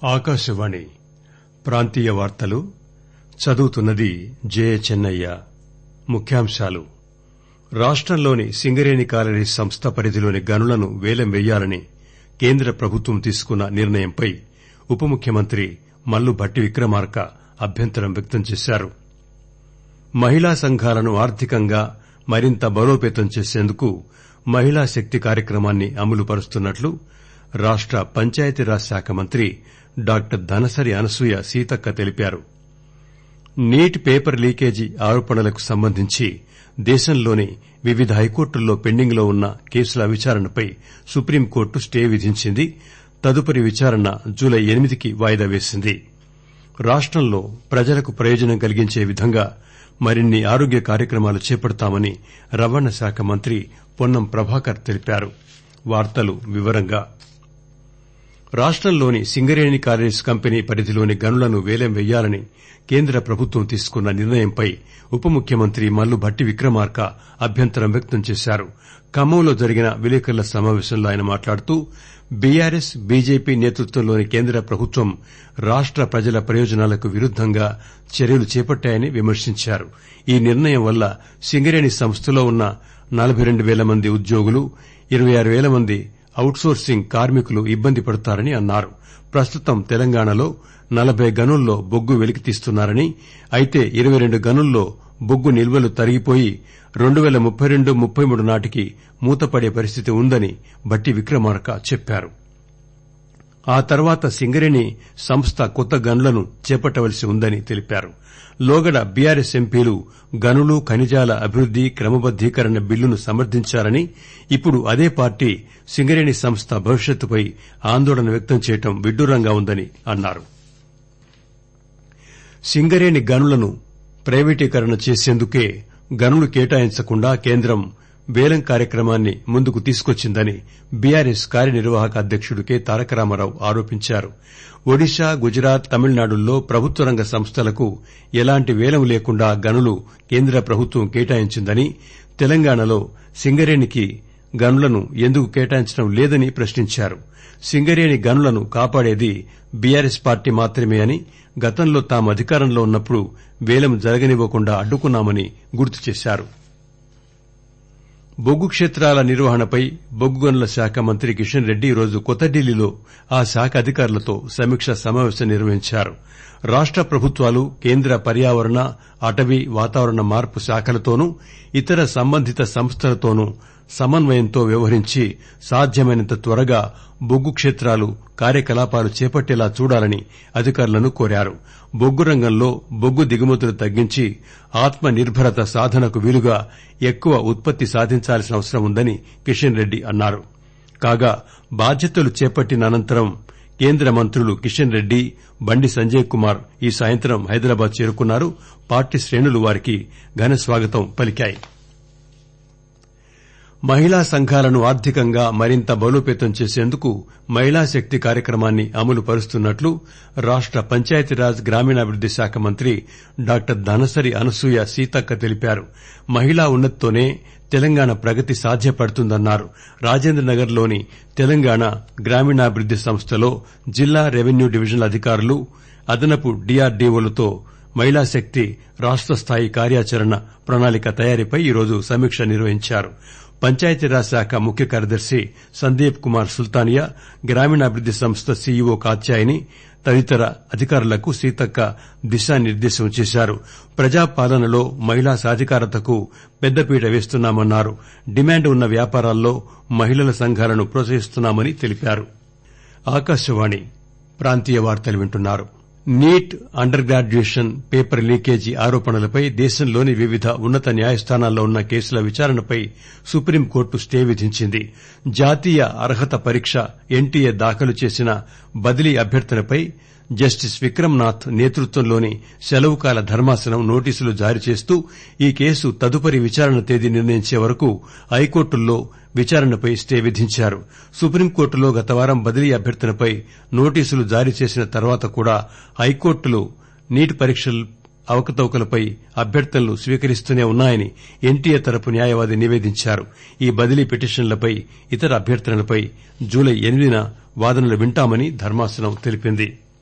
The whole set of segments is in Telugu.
ఆకాశవాణి ప్రాంతీయ వార్తలు చదువుతున్నది జయచెన్నయ్య ముఖ్యాంశాలు రాష్టంలోని సింగరేణి కాలరీస్ సంస్థ పరిధిలోని గనులను పేలం వెయ్యాలని కేంద్ర ప్రభుత్వం తీసుకున్న నిర్ణయంపై ఉప ముఖ్యమంత్రి మల్లు భట్టి విక్రమార్క అభ్యంతరం వ్యక్తం చేశారు మహిళా సంఘాలను ఆర్థికంగా మరింత బలోపేతం చేసేందుకు మహిళా శక్తి కార్యక్రమాన్ని అమలు పరుస్తున్నట్లు రాష్ట పంచాయతీరాజ్ శాఖ మంత్రి డాక్టర్ ధనసరి అనసూయ సీతక్క తెలిపారు నీట్ పేపర్ లీకేజీ ఆరోపణలకు సంబంధించి దేశంలోని వివిధ హైకోర్టుల్లో పెండింగ్ లో ఉన్న కేసుల విచారణపై సుప్రీంకోర్టు స్టే విధించింది తదుపరి విచారణ జులై ఎనిమిదికి వాయిదా వేసింది రాష్టంలో ప్రజలకు ప్రయోజనం కలిగించే విధంగా మరిన్ని ఆరోగ్య కార్యక్రమాలు చేపడతామని రవాణా శాఖ మంత్రి పొన్నం ప్రభాకర్ తెలిపారు రాష్టంలోని సింగరేణి కాలరీస్ కంపెనీ పరిధిలోని గనులను పేలం వెయ్యాలని కేంద్ర ప్రభుత్వం తీసుకున్న నిర్ణయంపై ఉప ముఖ్యమంత్రి మల్లు భట్టి విక్రమార్క అభ్యంతరం వ్యక్తం చేశారు ఖమ్మంలో జరిగిన విలేకరుల సమావేశంలో ఆయన మాట్లాడుతూ బీఆర్ఎస్ బీజేపీ నేతృత్వంలోని కేంద్ర ప్రభుత్వం రాష్ట ప్రజల ప్రయోజనాలకు విరుద్దంగా చర్యలు చేపట్టాయని విమర్శించారు ఈ నిర్ణయం వల్ల సింగరేణి సంస్థలో ఉన్న నలబై రెండు పేల మంది ఉద్యోగులు ఇరవై ఆరు పేల మంది ఔట్ సోర్సింగ్ కార్మికులు ఇబ్బంది పడతారని అన్నారు ప్రస్తుతం తెలంగాణలో నలబై గనుల్లో బొగ్గు వెలికితీస్తున్నారని అయితే ఇరవై రెండు గనుల్లో బొగ్గు నిల్వలు తరిగిపోయి రెండు పేల ముప్పై రెండు ముప్పై మూడు నాటికి మూతపడే పరిస్థితి ఉందని భట్టి విక్రమార్క చెప్పారు ఆ తర్వాత సింగరేణి సంస్థ కొత్త గనులను చేపట్టవలసి ఉందని తెలిపారు లోగడ బీఆర్ఎస్ ఎంపీలు గనులు ఖనిజాల అభివృద్ది క్రమబద్దీకరణ బిల్లును సమర్దించారని ఇప్పుడు అదే పార్టీ సింగరేణి సంస్థ భవిష్యత్తుపై ఆందోళన వ్యక్తం చేయడం విడ్డూరంగా ఉందని అన్నారు సింగరేణి గనులను ప్రైవేటీకరణ చేసేందుకే గనులు కేటాయించకుండా కేంద్రం పేలం కార్యక్రమాన్ని ముందుకు తీసుకొచ్చిందని బీఆర్ఎస్ కార్యనిర్వాహక అధ్యకుడు కె తారక రామారావు ఆరోపించారు ఒడిశా గుజరాత్ తమిళనాడుల్లో ప్రభుత్వ రంగ సంస్థలకు ఎలాంటి పేలం లేకుండా గనులు కేంద్ర ప్రభుత్వం కేటాయించిందని తెలంగాణలో సింగరేణికి గనులను ఎందుకు కేటాయించడం లేదని ప్రశ్నించారు సింగరేణి గనులను కాపాడేది బీఆర్ఎస్ పార్టీ మాత్రమే అని గతంలో తాము అధికారంలో ఉన్నప్పుడు పేలం జరగనివ్వకుండా అడ్డుకున్నామని గుర్తు చేశారు బొగ్గు క్షేత్రాల నిర్వహణపై బొగ్గు గనుల శాఖ మంత్రి కిషన్ రెడ్డి ఈరోజు కొత్త ఢిల్లీలో ఆ శాఖ అధికారులతో సమీక్షా సమావేశం నిర్వహించారు రాష్ట ప్రభుత్వాలు కేంద్ర పర్యావరణ అటవీ వాతావరణ మార్పు శాఖలతోనూ ఇతర సంబంధిత సంస్థలతోనూ సమన్వయంతో వ్యవహరించి సాధ్యమైనంత త్వరగా బొగ్గు క్షేత్రాలు కార్యకలాపాలు చేపట్టేలా చూడాలని అధికారులను కోరారు బొగ్గు రంగంలో బొగ్గు దిగుమతులు తగ్గించి ఆత్మ నిర్బరత సాధనకు వీలుగా ఎక్కువ ఉత్పత్తి సాధించాల్సిన అవసరం ఉందని కిషన్ రెడ్డి అన్నారు కాగా బాధ్యతలు చేపట్టిన అనంతరం కేంద్ర మంత్రులు కిషన్ రెడ్డి బండి సంజయ్ కుమార్ ఈ సాయంత్రం హైదరాబాద్ చేరుకున్నారు పార్టీ శ్రేణులు వారికి ఘన స్వాగతం పలికాయి మహిళా సంఘాలను ఆర్థికంగా మరింత బలోపేతం చేసేందుకు మహిళా శక్తి కార్యక్రమాన్ని అమలు పరుస్తున్నట్లు రాష్ట పంచాయతీరాజ్ గ్రామీణాభివృద్ది శాఖ మంత్రి డాక్టర్ ధనసరి అనసూయ సీతక్క తెలిపారు మహిళా ఉన్నతితోనే తెలంగాణ ప్రగతి సాధ్యపడుతుందన్నారు రాజేంద్రనగర్ లోని తెలంగాణ గ్రామీణాభివృద్ది సంస్థలో జిల్లా రెవెన్యూ డివిజనల్ అధికారులు అదనపు డీఆర్డీఓలతో మహిళా శక్తి రాష్ట స్థాయి కార్యాచరణ ప్రణాళిక తయారీపై ఈరోజు సమీక్ష నిర్వహించారు పంచాయతీరాజ్ శాఖ ముఖ్య కార్యదర్శి సందీప్ కుమార్ సుల్తానియా గ్రామీణాభివృద్ది సంస్థ సీఈఓ కాత్యాయని తదితర అధికారులకు సీతక్క దిశానిర్దేశం చేశారు ప్రజాపాలనలో మహిళా సాధికారతకు పెద్దపీట వేస్తున్నామన్నారు డిమాండ్ ఉన్న వ్యాపారాల్లో మహిళల సంఘాలను ప్రోత్సహిస్తున్నామని తెలిపారు NEET under graduation paper leakage ఆరోపణలపై దేశంలోని వివిధ ఉన్నత న్యాయస్థానాల్లో ఉన్న కేసుల విచారణపై సుప్రీంకోర్టు స్టే విధించింది జాతీయ అర్హత పరీక్ష ఎన్టీఏ దాఖలు చేసిన బదిలీ అభ్యర్థనపై జస్టిస్ విక్రమ్నాథ్ నేతృత్వంలోని సెలవుకాల ధర్మాసనం నోటీసులు జారీ చేస్తూ ఈ కేసు తదుపరి విచారణ తేదీ నిర్ణయించే వరకు హైకోర్టుల్లో విచారణపై స్టే విధించారు సుప్రీంకోర్టులో గతవారం బదిలీ అభ్యర్థనపై నోటీసులు జారీ చేసిన తర్వాత కూడా హైకోర్టులు నీట్ పరీక్ష అవకతవకలపై అభ్యర్థనలు స్వీకరిస్తూనే ఉన్నాయని ఎన్టీఏ తరపు న్యాయవాది నివేదించారు ఈ బదిలీ పిటిషన్లపై ఇతర అభ్యర్థనలపై జులై ఎనిమిదిన వాదనలు వింటామని ధర్మాసనం తెలిపింది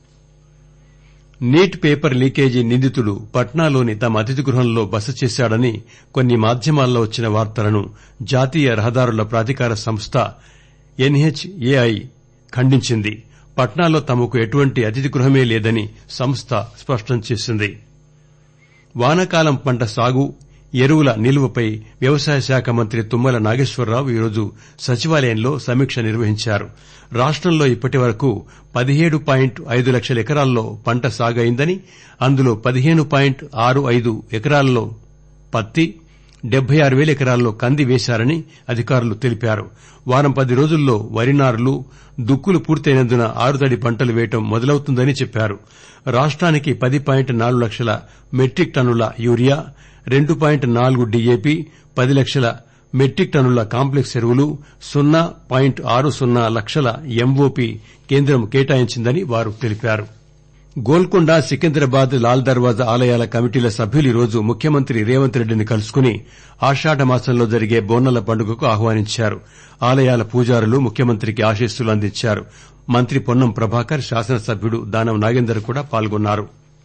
నీట్ పేపర్ లీకేజీ నిందితుడు పట్నాలోని తమ అతిథి గృహంలో బస చేశాడని కొన్ని మాధ్యమాల్లో వచ్చిన వార్తలను జాతీయ రహదారుల ప్రాధికార సంస్థ ఎన్హెచ్ఏఐ ఖండించింది పట్నాలో తమకు ఎటువంటి అతిథి గృహమే లేదని సంస్థ స్పష్టం చేసింది వానాకాలం పంట సాగు ఎరువుల నిల్వపై వ్యవసాయ శాఖ మంత్రి తుమ్మల నాగేశ్వరరావు ఈరోజు సచివాలయంలో సమీక్ష నిర్వహించారు రాష్టంలో ఇప్పటి వరకు పదిహేడు పాయింట్ ఐదు లక్షల ఎకరాల్లో పంట సాగైందని అందులో పదిహేను పాయింట్ ఆరు ఐదు ఎకరాల్లో పత్తి డెబ్బై ఆరు పేల ఎకరాల్లో కంది వేశారని అధికారులు తెలిపారు వారం పది రోజుల్లో వరి నారులు దుక్కులు పూర్తయినందున ఆరుతడి పంటలు వేయడం మొదలవుతుందని చెప్పారు రాష్ట్రానికి పది పాయింట్ నాలుగు లక్షల మెట్రిక్ టన్నుల యూరియా రెండు పాయింట్ నాలుగు డీఏపీ పది లక్షల మెట్రిక్ టన్నుల కాంప్లెక్స్ ఎరువులు సున్నా పాయింట్ ఆరు సున్నా లక్షల ఎంఓపీ కేంద్రం కేటాయించిందని వారు తెలిపారు గోల్కొండ సికింద్రాబాద్ లాల్ దర్వాజా ఆలయాల కమిటీల సభ్యులు ఈరోజు ముఖ్యమంత్రి రేవంత్ రెడ్డిని కలుసుకుని ఆషాఢ మాసంలో జరిగే బోనాల పండుగకు ఆహ్వానించారు ఆలయాల పూజారులు ముఖ్యమంత్రికి ఆశీస్సులు అందించారు మంత్రి పొన్నం ప్రభాకర్ శాసనసభ్యుడు దానం నాగేందర్ కూడా పాల్గొన్నారు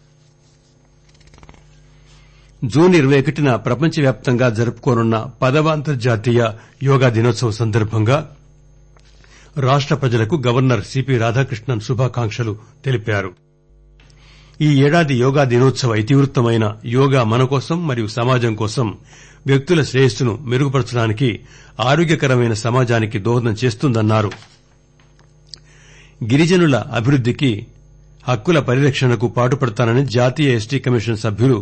జూన్ ఇరవై ఒకటిన ప్రపంచవ్యాప్తంగా జరుపుకోనున్న పదవ అంతర్జాతీయ యోగా దినోత్సవం సందర్భంగా రాష్ట ప్రజలకు గవర్నర్ సిపి రాధాకృష్ణన్ శుభాకాంక్షలు తెలిపారు ఈ ఏడాది యోగా దినోత్సవ ఇతివృత్తమైన యోగా మన కోసం మరియు సమాజం కోసం వ్యక్తుల శ్రేయస్సును మెరుగుపరచడానికి ఆరోగ్యకరమైన సమాజానికి దోహదం చేస్తుందన్నారు గిరిజనుల అభివృద్దికి హక్కుల పరిరక్షణకు పాటుపడతానని జాతీయ ఎస్టీ కమిషన్ సభ్యులు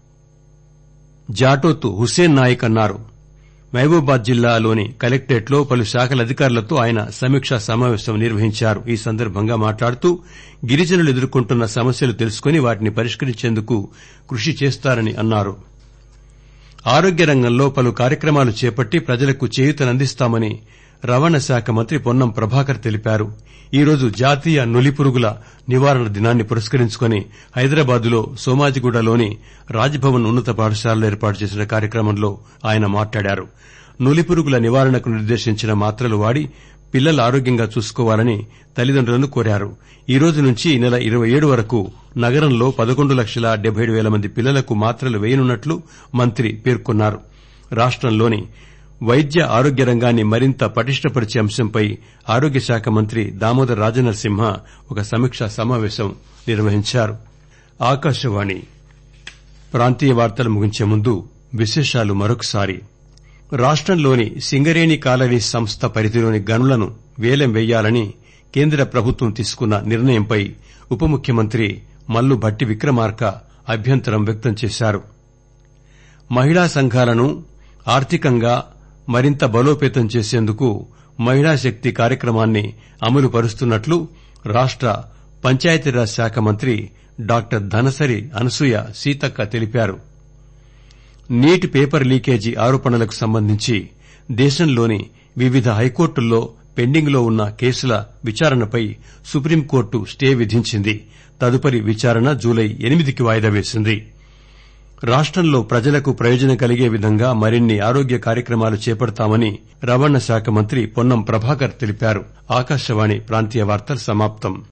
జాటోతు హుస్సేన్ నాయక్ అన్నారు మహబూబాబాద్ జిల్లాలోని కలెక్టరేట్లో పలు శాఖల అధికారులతో ఆయన సమీక్షా సమావేశం నిర్వహించారు ఈ సందర్భంగా మాట్లాడుతూ గిరిజనులు ఎదుర్కొంటున్న సమస్యలు తెలుసుకుని వాటిని పరిష్కరించేందుకు కృషి చేస్తారని అన్నారు ఆరోగ్య రంగంలో పలు కార్యక్రమాలు చేపట్టి ప్రజలకు చేయూతనందిస్తామని రవాణా శాఖ మంత్రి పొన్నం ప్రభాకర్ తెలిపారు ఈరోజు జాతీయ నులిపురుగుల నివారణ దినాన్ని పురస్కరించుకుని హైదరాబాదులో సోమాజిగూడలోని రాజ్భవన్ ఉన్నత పాఠశాలలో ఏర్పాటు చేసిన కార్యక్రమంలో ఆయన మాట్లాడారు నులిపురుగుల నివారణకు నిర్దేశించిన మాత్రలు వాడి పిల్లలు ఆరోగ్యంగా చూసుకోవాలని తల్లిదండ్రులను కోరారు ఈ రోజు నుంచి ఈ నెల ఇరవై ఏడు వరకు నగరంలో పదకొండు లక్షల డెబ్బై ఏడు పేల మంది పిల్లలకు మాత్రలు వేయనున్నట్లు మంత్రి పేర్కొన్నారు రాష్టంలోని వైద్య ఆరోగ్య రంగాన్ని మరింత పటిష్టపరిచే అంశంపై ఆరోగ్య శాఖ మంత్రి దామోదర్ రాజనరసింహ ఒక సమీక్షా సమావేశం నిర్వహించారు ఆకాశవాణి ప్రాంతీయ వార్తలు ముగించే ముందు విశేషాలు మరొకసారి రాష్టంలోని సింగరేణి కాలనీ సంస్థ పరిధిలోని గనులను వేలం వేయాలని కేంద్ర ప్రభుత్వం తీసుకున్న నిర్ణయంపై ఉప ముఖ్యమంత్రి మల్లు భట్టి విక్రమార్క అభ్యంతరం వ్యక్తం చేశారు మహిళా సంఘాలను ఆర్థికంగా మరింత బలోపేతం చేసేందుకు మహిళా శక్తి కార్యక్రమాన్ని అమలు పరుస్తున్నట్లు రాష్ట పంచాయతీరాజ్ శాఖ మంత్రి డాక్టర్ ధనసరి అనసూయ సీతక్క తెలిపారు నీట్ పేపర్ లీకేజీ ఆరోపణలకు సంబంధించి దేశంలోని వివిధ హైకోర్టుల్లో పెండింగ్ లో ఉన్న కేసుల విచారణపై సుప్రీంకోర్టు స్టే విధించింది తదుపరి విచారణ జూలై ఎనిమిదికి వాయిదా వేసింది రాష్టంలో ప్రజలకు ప్రయోజనం కలిగే విధంగా మరిన్ని ఆరోగ్య కార్యక్రమాలు చేపడతామని రవాణా శాఖ మంత్రి పొన్నం ప్రభాకర్ తెలిపారు ఆకాశవాణి ప్రాంతీయ వార్తలు సమాప్తం